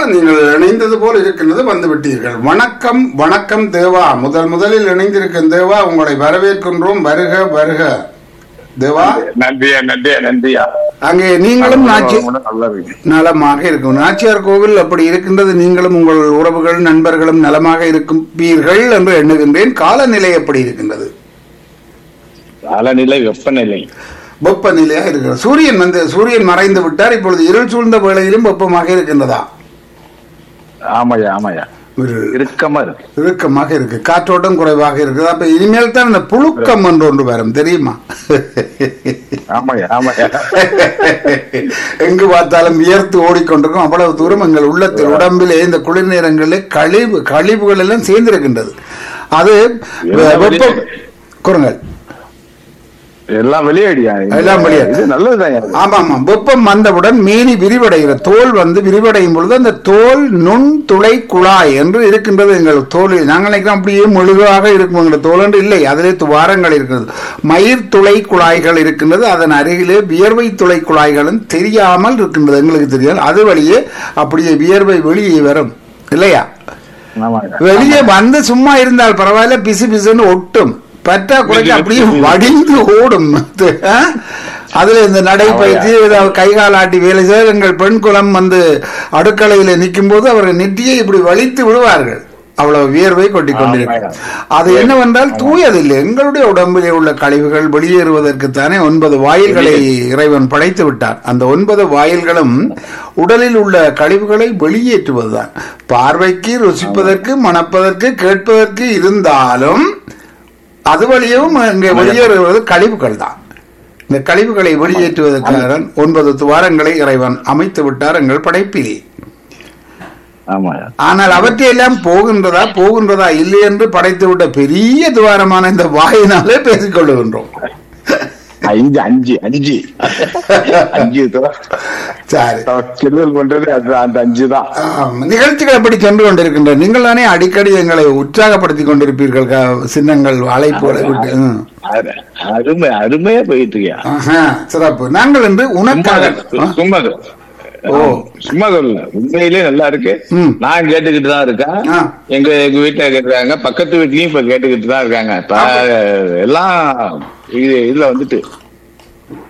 நீங்கள் இணைந்தது போல் இருக்கின்றது வந்து விட்டீர்கள் வணக்கம் வணக்கம் தேவா முதல் முதலில் இணைந்திருக்கும் தேவா உங்களை வரவேற்கின்றோம் வருக வருக தேவா நன்றியா நன்றியா நன்றியா அங்கே நீங்களும் நாச்சி நல்லா இருக்கு நலமாக இருக்கும் நாச்சியார் கோவில் அப்படி இருக்கின்றது நீங்களும் உங்கள் உறவுகள் நண்பர்களும் நலமாக இருப்பீர்கள் என்று எண்ணுகின்றேன் காலநிலை எப்படி இருக்கின்றது காலநிலை வெப்பநிலை வெப்பநிலையா இருக்கிறது சூரியன் வந்து சூரியன் மறைந்து விட்டார் இப்பொழுது இருள் சூழ்ந்த வேளையிலும் வெப்பமாக இருக்கின்றதா ஆமாய்யா ஆமாய்யா ஒரு இறுக்கமா இருக்கு இறுக்கமாக இருக்கு காற்றோட்டம் குறைவாக இருக்குது அப்ப இனிமேல் தான் இந்த புழுக்கம் என்று ஒன்று வரும் தெரியுமா ஆமாய்யா ஆமாய்யா எங்கு பார்த்தாலும் வியர்த்து ஓடிக்கொண்டிருக்கும் அவ்வளவு தூரம் எங்கள் உள்ளத்தில் உடம்பிலே இந்த குளிர் நேரங்களில் கழிவு கழிவுகள் எல்லாம் சேர்ந்திருக்கின்றது அது எல்லாம் வெப்பம் குறுங்கள் எல்லாம் வெளியேடியா எல்லாம் வெளியே. இது நல்லதுதான் ஆமா ஆமா வெப்பம் வந்தவுடன் மேனி விரிவடைகிற தோல் வந்து விரிவடையும் பொழுது அந்த தோல் நுண் துளை குழாய் என்று இருக்கின்றது எங்கள் தோலில் நாங்கள் நினைக்கிறோம் அப்படியே முழுகாக இருக்கும் எங்கள் தோல் என்று இல்லை அதிலே துவாரங்கள் இருக்கிறது மயிர் துளை குழாய்கள் இருக்கின்றது அதன் அருகிலே வியர்வை துளை குழாய்களும் தெரியாமல் இருக்கின்றது எங்களுக்கு தெரியாது அது வழியே அப்படியே வியர்வை வெளியே வரும் இல்லையா ஆமாய்யா வெளியே வந்து சும்மா இருந்தால் பரவாயில்ல பிசு பிசுன்னு ஒட்டும் பற்றாக்குறைக்கு அப்படியே வடிந்து ஓடும் ஆ? அதுல இந்த நடைப்பயிற்சி ஏதாவது கை கால் ஆட்டி வேலை செய்ய எங்கள் பெண் குலம் வந்து அடுக்கலையில நிற்கும் போது அவர்கள் நெற்றியை இப்படி வலித்து விடுவார்கள் அவ்வளவு வியர்வை கொட்டி கொண்டிருக்கும் அது என்னவென்றால் தூயதில்லை எங்களுடைய உடம்பிலே உள்ள கழிவுகள் வெளியேறுவதற்குத்தானே ஒன்பது வாயில்களை இறைவன் படைத்து விட்டார் அந்த ஒன்பது வாயில்களும் உடலில் உள்ள கழிவுகளை வெளியேற்றுவதுதான் பார்வைக்கு ருசிப்பதற்கு மணப்பதற்கு கேட்பதற்கு இருந்தாலும் அது வழியும் இங்கே வெளியேறுவது கழிவுகள் தான் இந்த கழிவுகளை வெளியேற்றுவதற்காக ஒன்பது துவாரங்களை இறைவன் அமைத்து விட்டார் எங்கள் படைப்பிலே ஆமாய்யா ஆனால் அவற்றையெல்லாம் போகின்றதா போகின்றதா இல்லை என்று படைத்து விட்ட பெரிய துவாரமான இந்த வாயினாலே பேசிக் கொள்ளுகின்றோம் அஞ்சு அஞ்சு அஞ்சு அஞ்சு சரி கெடுதல் பண்றது அது அந்த அஞ்சு தான் ஆம், நிகழ்ச்சிகள் எப்படி சென்று கொண்டிருக்கின்ற நீங்கள் தானே அடிக்கடி எங்களை உற்சாகப்படுத்தி கொண்டிருப்பீர்கள் க- சின்னங்கள் அழைப்புகளை விட்டு ம். அரு- அருமை அருமையா போயிட்டு இருக்கியா ஆஹா, சிறப்பு நாங்கள் என்று உனக்காக ஆ? சும்மா ஓ. சும்மா சொல்லல உண்மையிலே நல்லா இருக்கு ம். நான் கேட்டுக்கிட்டு தான் இருக்கேன் ஆ. எங்க எங்க வீட்டுல கேட்டுருக்காங்க பக்கத்து வீட்லயும் இப்ப கேட்டுக்கிட்டு தான் இருக்காங்க இப்ப எல்லாம் இது இதுல வந்துட்டு